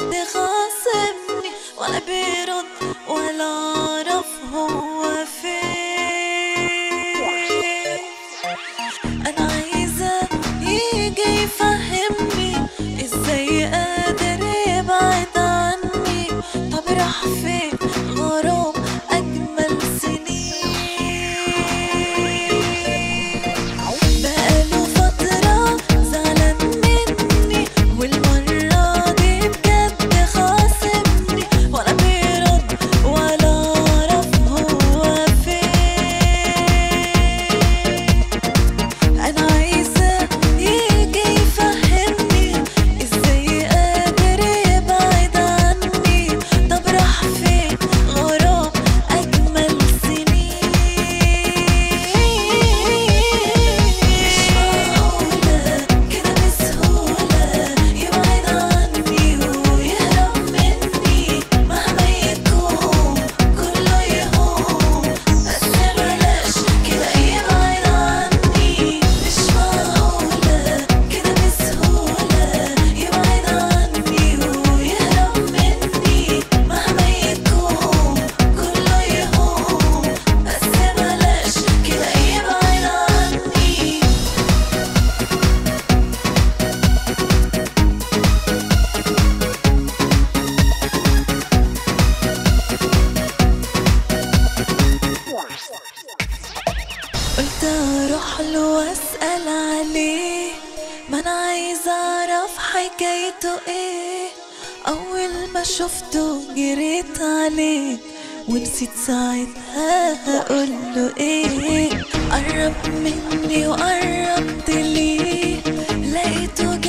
بجد خاصمني ولا بيرد ولا اعرف هو فين انا عايزة يجي يفهمني ازاي قادر يبعد عني طب راح فين غرام اجمل سنين بقاله فترة زعلان مني والمرة دي بجد خاصمني ولا بيرد ولا اعرف هو فين انا عايزة يجي يفهمني ازاي قادر يبعد عني طب راح فين غرام اجمل سنين مش معقولة كده بسهولة يبعد عني ويهرب مني مهما يكون كله يهون بس بلاش كده يبعد عني مش معقولة كده بسهولة يبعد عني ويهرب مني مهما يكون كله يهون بس بلاش كده يبعد عني قلت اروح له واسأل عليه ما انا عايزة اعرف حكايته ايه اول ما شفته جريت عليه ونسيت ساعتها هقوله ايه قرب مني وقربت ليه لقيته